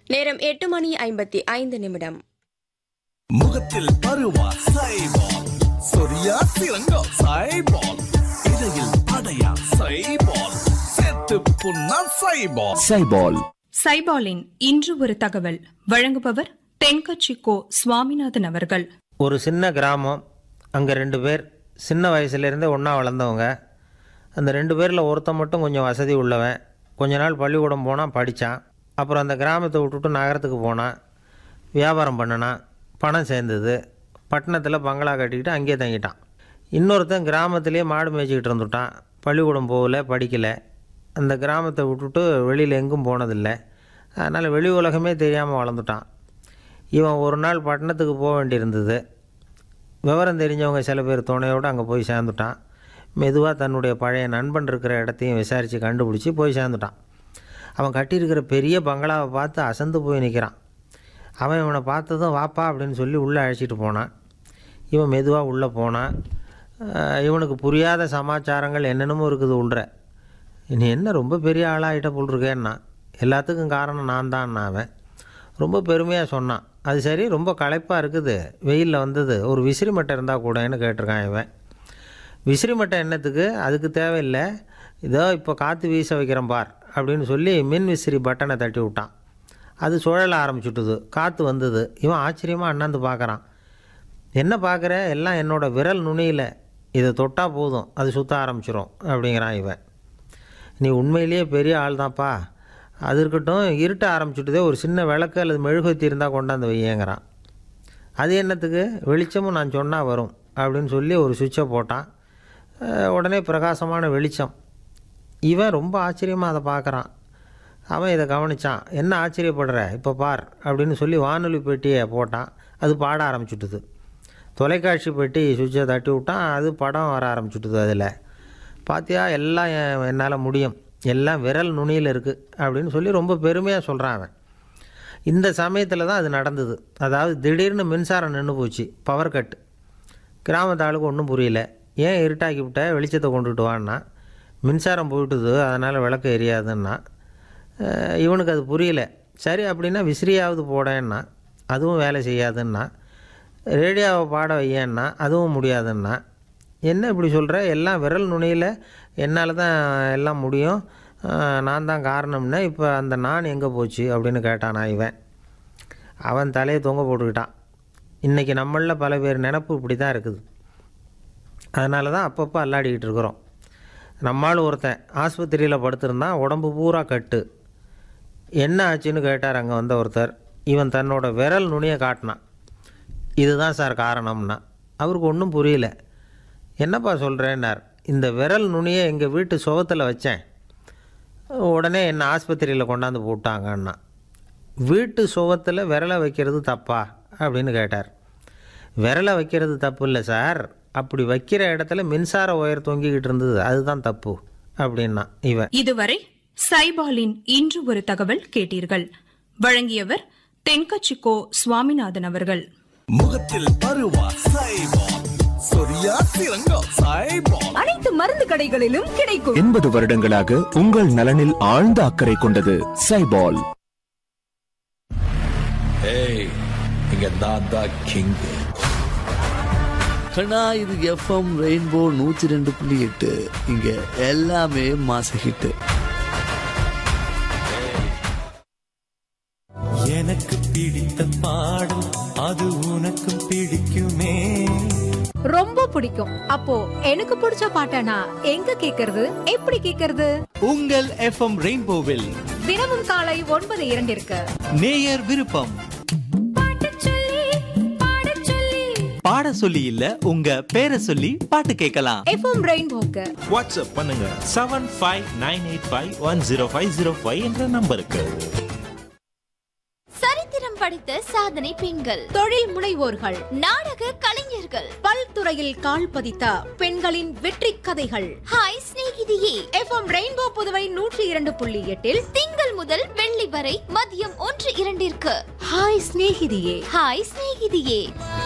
நேரம் எட்டு மணி ஐம்பத்தி ஐந்து நிமிடம் முகத்தில் பருவா சைபால் சொரியா சிறங்கா சைபால் இடையில் அடையா சைபால் செத்து புண்ணா சைபால் சைபால் சைபாலின் இன்று ஒரு தகவல் வழங்குபவர் தென்கட்சி கோ சுவாமிநாதன் அவர்கள் ஒரு சின்ன கிராமம் அங்கே ரெண்டு பேர் சின்ன வயசுலேருந்தே ஒன்றா வளர்ந்தவங்க அந்த ரெண்டு பேரில் ஒருத்தன் மட்டும் கொஞ்சம் வசதி உள்ளவன் கொஞ்ச நாள் பள்ளிக்கூடம் போனான் படித்தான் அப்புறம் அந்த கிராமத்தை விட்டுட்டு நகரத்துக்கு போனான் வியாபாரம் பண்ணினான் பணம் சேர்ந்தது பட்டணத்தில் பங்களா கட்டிக்கிட்டு அங்கேயே தங்கிட்டான் இன்னொருத்தன் கிராமத்திலே மாடு மேய்ச்சிக்கிட்டு இருந்துட்டான் பள்ளிக்கூடம் போகல படிக்கலை அந்த கிராமத்தை விட்டுட்டு வெளியில் எங்கும் போனதில்லை அதனால் வெளி உலகமே தெரியாமல் வளர்ந்துட்டான் இவன் ஒரு நாள் பட்டணத்துக்கு போக வேண்டியிருந்தது விவரம் தெரிஞ்சவங்க சில பேர் துணையோடு அங்கே போய் சேர்ந்துட்டான் மெதுவாக தன்னுடைய பழைய நண்பன் இருக்கிற இடத்தையும் விசாரித்து கண்டுபிடிச்சி போய் சேர்ந்துட்டான் அவன் கட்டியிருக்கிற பெரிய பங்களாவை பார்த்து அசந்து போய் நிற்கிறான் அவன் இவனை பார்த்ததும் வாப்பா அப்படின்னு சொல்லி உள்ளே அழைச்சிட்டு போனான் இவன் மெதுவாக உள்ளே போனான் அஹ் இவனுக்கு புரியாத சமாச்சாரங்கள் என்னென்னமோ இருக்குது உள்ற நீ என்ன ரொம்ப பெரிய ஆளாகிட்ட போல் இருக்கேன்னா எல்லாத்துக்கும் காரணம் நான் தான் அவன் ரொம்ப பெருமையாக சொன்னான் அது சரி ரொம்ப களைப்பாக இருக்குது வெயிலில் வந்தது ஒரு விசிறி மட்டை இருந்தால் கூடன்னு கேட்டிருக்கான் இவன் விசிறி மட்டை என்னத்துக்கு அதுக்கு தேவையில்லை இதோ இப்போ காற்று வீச வைக்கிறேன் பார் அப்படின்னு சொல்லி மின் விசிறி பட்டனை தட்டி விட்டான் அது சுழல ஆரம்பிச்சுட்டுது காற்று வந்தது இவன் ஆச்சரியமாக அண்ணாந்து பார்க்குறான் என்ன பார்க்குற எல்லாம் என்னோட விரல் நுனியில் இதை தொட்டால் போதும் அது சுற்ற ஆரம்பிச்சிரும் அப்படிங்கிறான் இவன் நீ உண்மையிலேயே பெரிய ஆள் தான்ப்பா அது இருக்கட்டும் இருட்ட ஆரம்பிச்சுட்டுதே ஒரு சின்ன விளக்கு அல்லது மெழுகுவத்தி இருந்தால் கொண்டாந்து வையேங்கிறான் அது என்னத்துக்கு வெளிச்சமும் நான் சொன்னால் வரும் அப்படின்னு சொல்லி ஒரு சுவிட்சை போட்டான் அஹ் உடனே பிரகாசமான வெளிச்சம் இவன் ரொம்ப ஆச்சரியமாக அதை பார்க்குறான் அவன் இதை கவனிச்சான் என்ன ஆச்சரியப்படுற இப்போ பார் அப்படின்னு சொல்லி வானொலி பெட்டியை போட்டான் அது பாட ஆரம்பிச்சுட்டுது தொலைக்காட்சி பெட்டி சுவிட்சை தட்டி விட்டான் அது படம் வர ஆரம்பிச்சுட்டுது அதில் பாத்தியா எல்லாம் என்- என்னால் முடியும் எல்லாம் விரல் நுனியில் இருக்குது அப்படின்னு சொல்லி ரொம்ப பெருமையாக சொல்கிறான் அவன் இந்த சமயத்தில் தான் அது நடந்தது அதாவது திடீர்னு மின்சாரம் நின்று போச்சு பவர் கட் கிராமத்து ஆளுக்கு ஒன்றும் புரியல ஏன் இருட்டாக்கி விட்ட வெளிச்சத்தை கொண்டுட்டு வான்னா மின்சாரம் போயிட்டுது அதனால் விளக்கு எரியாதுன்னா அஹ் இவனுக்கு அது புரியல சரி அப்படின்னா விசிறியாவது போடேன்னா அதுவும் வேலை செய்யாதுன்னா ரேடியோவை பாட வையேன்னா அதுவும் முடியாதுன்னா என்ன இப்படி சொல்கிற எல்லாம் விரல் நுனியில் என்னால் தான் எல்லாம் முடியும் அஹ் நான் தான் காரணம்னா இப்போ அந்த நான் எங்கே போச்சு அப்படின்னு கேட்டானா இவன் அவன் தலையை தொங்க போட்டுக்கிட்டான் இன்றைக்கி நம்மளில் பல பேர் நினப்பு இப்படி தான் இருக்குது அதனால தான் அப்பப்போ அல்லாடிக்கிட்டு இருக்கிறோம் நம்மால் ஒருத்தன் ஆஸ்பத்திரியில் படுத்திருந்தான் உடம்பு பூரா கட்டு என்ன ஆச்சுன்னு கேட்டார் அங்கே வந்த ஒருத்தர் இவன் தன்னோட விரல் நுனியை காட்டினான் இதுதான் சார் காரணம்னா அவருக்கு ஒன்றும் புரியல என்னப்பா சொல்கிறேன்னார் இந்த விரல் நுனியை எங்கள் வீட்டு சுவத்தில் வச்சேன் உடனே என்னை ஆஸ்பத்திரியில் கொண்டாந்து போட்டாங்கன்னா வீட்டு சுவத்தில் விரலை வைக்கிறது தப்பா அப்படின்னு கேட்டார் விரலை வைக்கிறது தப்பு இல்லை சார் அப்படி வைக்கிற இடத்துல மின்சார ஒயர் தொங்கிக்கிட்டு இருந்தது அதுதான் தப்பு அப்படின்னா இவன் இதுவரை சைபாலின் இன்று ஒரு தகவல் கேட்டீர்கள் வழங்கியவர் தென்கட்சி கோ சுவாமிநாதன் அவர்கள் முகத்தில் பருவா சைபால் சொரியா சிறங்கா சைபால் அனைத்து மருந்து கடைகளிலும் கிடைக்கும் எண்பது வருடங்களாக உங்கள் நலனில் ஆழ்ந்த அக்கறை கொண்டது சைபால் ஏய் இங்க நான் தான் கிங் கண்ணா இது எஃப்எம் ரெயின்போ நூத்தி ரெண்டு புள்ளி எட்டு இங்க எல்லாமே மாச ஹிட்டு எனக்கு பிடித்த பாடல் அது உனக்கு பிடிக்குமே ரொம்ப பிடிக்கும் அப்போ எனக்கு பிடிச்ச பாட்டனா எங்க கேக்குறது எப்படி கேக்குறது உங்கள் எஃப்எம் ரெயின்போவில் தினமும் காலை ஒன்பது இரண்டிற்கு நேயர் விருப்பம் பாட சொல்லி இல்ல உங்க பேரை சொல்லி பாட்டு கேட்கலாம் எஃப்எம் ரெயின்போக்கு வாட்ஸ்அப் பண்ணுங்க seven five nine eight five one zero five zero five என்ற நம்பருக்கு சரித்திரம் படைத்த சாதனை பெண்கள் தொழில் முனைவோர்கள் நாடக கலைஞர்கள் பல்துறையில் கால் பதித்த பெண்களின் வெற்றி கதைகள் ஹாய் சிநேகிதியே எஃப்எம் ரெயின்போ புதுவை நூற்றி இரண்டு புள்ளி எட்டில் திங்கள் முதல் வெள்ளி வரை மதியம் ஒன்று இரண்டிற்கு ஹாய் சிநேகிதியே ஹாய் சிநேகிதியே